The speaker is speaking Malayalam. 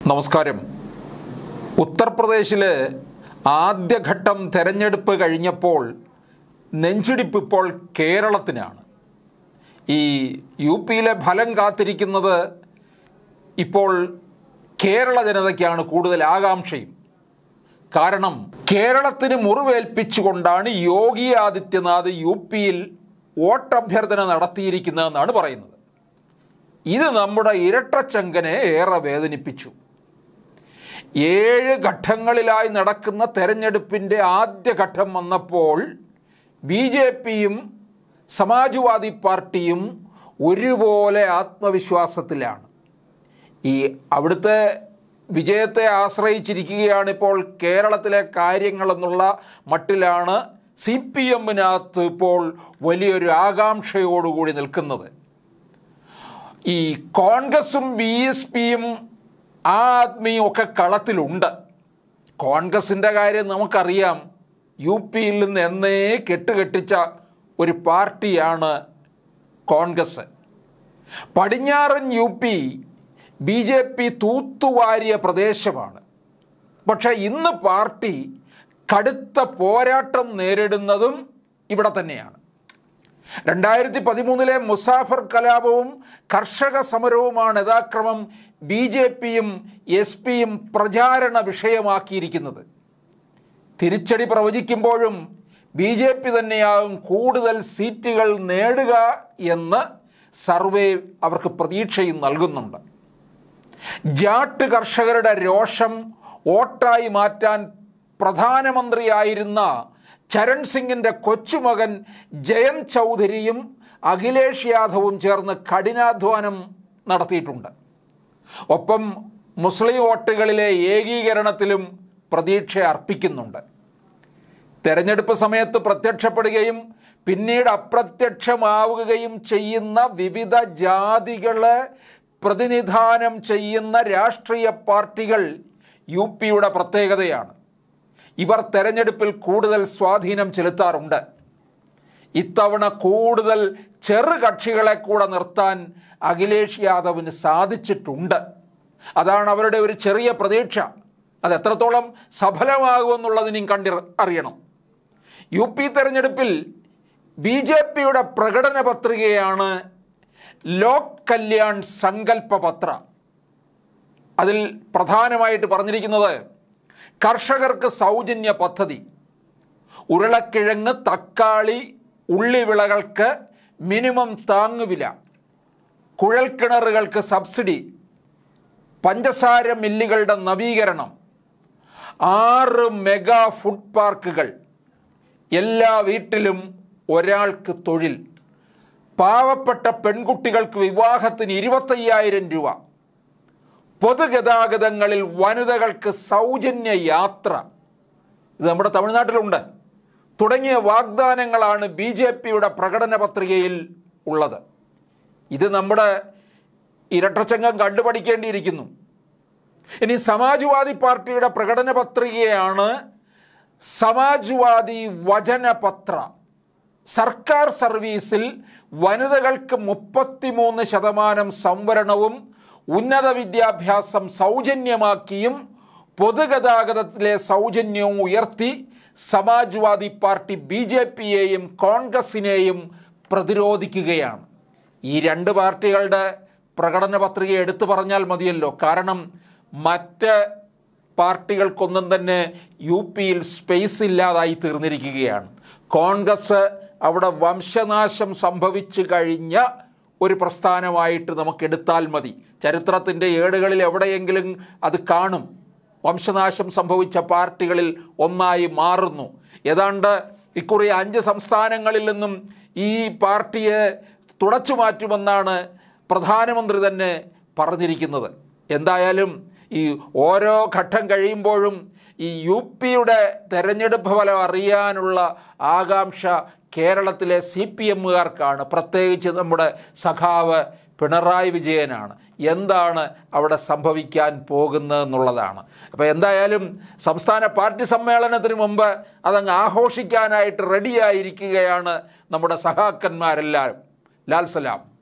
നമസ്കാരം ഉത്തർപ്രദേശില് ആദ്യഘട്ടം തെരഞ്ഞെടുപ്പ് കഴിഞ്ഞപ്പോൾ നെഞ്ചിടിപ്പ് ഇപ്പോൾ കേരളത്തിനാണ് ഈ യു പിയിലെ ഫലം കാത്തിരിക്കുന്നത് ഇപ്പോൾ കേരള ജനതയ്ക്കാണ് കൂടുതൽ ആകാംക്ഷയും കാരണം കേരളത്തിന് മുറിവേൽപ്പിച്ചുകൊണ്ടാണ് യോഗി ആദിത്യനാഥ് യു പിയിൽ വോട്ടഭ്യർത്ഥന നടത്തിയിരിക്കുന്നതെന്നാണ് പറയുന്നത് ഇത് നമ്മുടെ ഇരട്ടച്ചങ്കനെ ഏറെ വേദനിപ്പിച്ചു ഏഴ് ഘട്ടങ്ങളിലായി നടക്കുന്ന തെരഞ്ഞെടുപ്പിൻ്റെ ആദ്യ ഘട്ടം വന്നപ്പോൾ ബി ജെ പിയും സമാജ്വാദി പാർട്ടിയും ഒരുപോലെ ആത്മവിശ്വാസത്തിലാണ് ഈ അവിടുത്തെ വിജയത്തെ ആശ്രയിച്ചിരിക്കുകയാണ് ഇപ്പോൾ കേരളത്തിലെ കാര്യങ്ങളെന്നുള്ള മട്ടിലാണ് സി പി എമ്മിനകത്ത് ഇപ്പോൾ വലിയൊരു ആകാംക്ഷയോടുകൂടി നിൽക്കുന്നത് ഈ കോൺഗ്രസും ബി എസ് പിയും ആ ആദ്മിയും ഒക്കെ കളത്തിലുണ്ട് കോൺഗ്രസിൻ്റെ കാര്യം നമുക്കറിയാം യു പിയിൽ നിന്ന് എന്നേ കെട്ടുകെട്ടിച്ച ഒരു പാർട്ടിയാണ് കോൺഗ്രസ് പടിഞ്ഞാറൻ U P B J P തൂത്തുവാരിയ പ്രദേശമാണ് പക്ഷേ ഇന്ന് പാർട്ടി കടുത്ത പോരാട്ടം നേരിടുന്നതും ഇവിടെ തന്നെയാണ് രണ്ടായിരത്തി പതിമൂന്നിലെ മുസാഫർ കലാപവും കർഷക സമരവുമാണ് യഥാക്രമം ബി ജെ പിയും എസ് പിയും പ്രചാരണ വിഷയമാക്കിയിരിക്കുന്നത് തിരിച്ചടി പ്രവചിക്കുമ്പോഴും ബി ജെ പി തന്നെയാകും കൂടുതൽ സീറ്റുകൾ നേടുക എന്ന് സർവേ അവർക്ക് പ്രതീക്ഷയും നൽകുന്നുണ്ട് ജാട്ട് കർഷകരുടെ രോഷം വോട്ടായി മാറ്റാൻ പ്രധാനമന്ത്രിയായിരുന്ന ചരൺ സിംഗിൻ്റെ കൊച്ചുമകൻ ജയന്ത് ചൗധരിയും അഖിലേഷ് യാദവും ചേർന്ന് കഠിനാധ്വാനം നടത്തിയിട്ടുണ്ട് ഒപ്പം മുസ്ലിം വോട്ടുകളിലെ ഏകീകരണത്തിലും പ്രതീക്ഷ അർപ്പിക്കുന്നുണ്ട് തെരഞ്ഞെടുപ്പ് സമയത്ത് പ്രത്യക്ഷപ്പെടുകയും പിന്നീട് അപ്രത്യക്ഷമാവുകയും ചെയ്യുന്ന വിവിധ ജാതികളെ പ്രതിനിധാനം ചെയ്യുന്ന രാഷ്ട്രീയ പാർട്ടികൾ യു പിയുടെ പ്രത്യേകതയാണ് ഇവർ തെരഞ്ഞെടുപ്പിൽ കൂടുതൽ സ്വാധീനം ചെലുത്താറുണ്ട് ഇത്തവണ കൂടുതൽ ചെറു കക്ഷികളെ കൂടെ നിർത്താൻ അഖിലേഷ് യാദവിന് സാധിച്ചിട്ടുണ്ട് അതാണ് അവരുടെ ഒരു ചെറിയ പ്രതീക്ഷ അത് എത്രത്തോളം സഫലമാകുമെന്നുള്ളതിനും കണ്ടി അറിയണം യു പി തെരഞ്ഞെടുപ്പിൽ ബി ജെ പിയുടെ പ്രകടന പത്രികയാണ് ലോക് കല്യാൺ സങ്കല്പ പത്ര അതിൽ പ്രധാനമായിട്ട് പറഞ്ഞിരിക്കുന്നത് കർഷകർക്ക് സൗജന്യ പദ്ധതി ഉരുളക്കിഴങ്ങ് തക്കാളി ഉള്ളിവിളകൾക്ക് മിനിമം താങ്ങുവില കുഴൽക്കിണറുകൾക്ക് സബ്സിഡി പഞ്ചസാര മില്ലുകളുടെ നവീകരണം ആറ് മെഗാ ഫുഡ് പാർക്കുകൾ എല്ലാ വീട്ടിലും ഒരാൾക്ക് തൊഴിൽ പാവപ്പെട്ട പെൺകുട്ടികൾക്ക് വിവാഹത്തിന് ഇരുപത്തയ്യായിരം രൂപ പൊതുഗതാഗതങ്ങളിൽ വനിതകൾക്ക് സൗജന്യ യാത്ര ഇത് നമ്മുടെ തമിഴ്നാട്ടിലുണ്ട് തുടങ്ങിയ വാഗ്ദാനങ്ങളാണ് ബി ജെ പിയുടെ പ്രകടന പത്രികയിൽ ഉള്ളത് ഇത് നമ്മുടെ ഇരട്ടച്ചങ്കം കണ്ടുപഠിക്കേണ്ടിയിരിക്കുന്നു ഇനി സമാജ്വാദി പാർട്ടിയുടെ പ്രകടന പത്രികയാണ് സമാജ്വാദി വചനപത്ര സർക്കാർ സർവീസിൽ വനിതകൾക്ക് മുപ്പത്തിമൂന്ന് ശതമാനം സംവരണവും ഉന്നത വിദ്യാഭ്യാസം സൗജന്യമാക്കിയും പൊതുഗതാഗതത്തിലെ സൗജന്യവും ഉയർത്തി സമാജ്വാദി പാർട്ടി ബി ജെ പിയെയും കോൺഗ്രസിനെയും പ്രതിരോധിക്കുകയാണ് ഈ രണ്ട് പാർട്ടികളുടെ പ്രകടന പത്രിക എടുത്തു പറഞ്ഞാൽ മതിയല്ലോ കാരണം മറ്റ് പാർട്ടികൾക്കൊന്നും തന്നെ യു പിയിൽ സ്പേസ് ഇല്ലാതായി തീർന്നിരിക്കുകയാണ് കോൺഗ്രസ് അവിടെ വംശനാശം സംഭവിച്ചു കഴിഞ്ഞ ഒരു പ്രസ്ഥാനമായിട്ട് നമുക്ക് എടുത്താൽ മതി ചരിത്രത്തിൻ്റെ ഏടുകളിൽ എവിടെയെങ്കിലും അത് കാണും വംശനാശം സംഭവിച്ച പാർട്ടികളിൽ ഒന്നായി മാറുന്നു ഏതാണ്ട് ഇക്കുറി അഞ്ച് സംസ്ഥാനങ്ങളിൽ നിന്നും ഈ പാർട്ടിയെ തുടച്ചു മാറ്റുമെന്നാണ് പ്രധാനമന്ത്രി തന്നെ പറഞ്ഞിരിക്കുന്നത് എന്തായാലും ഈ ഓരോ ഘട്ടം കഴിയുമ്പോഴും ഈ യു പിയുടെ തെരഞ്ഞെടുപ്പ് ഫലം അറിയാനുള്ള ആകാംക്ഷ കേരളത്തിലെ സി പി എമ്മുകാർക്കാണ് പ്രത്യേകിച്ച് നമ്മുടെ സഖാവ് പിണറായി വിജയനാണ് എന്താണ് അവിടെ സംഭവിക്കാൻ പോകുന്നതെന്നുള്ളതാണ് അപ്പോൾ എന്തായാലും സംസ്ഥാന പാർട്ടി സമ്മേളനത്തിന് മുമ്പ് അതങ്ങ് ആഘോഷിക്കാനായിട്ട് റെഡിയായിരിക്കുകയാണ് നമ്മുടെ സഹാക്കന്മാരെല്ലാവരും ലാൽ സലാം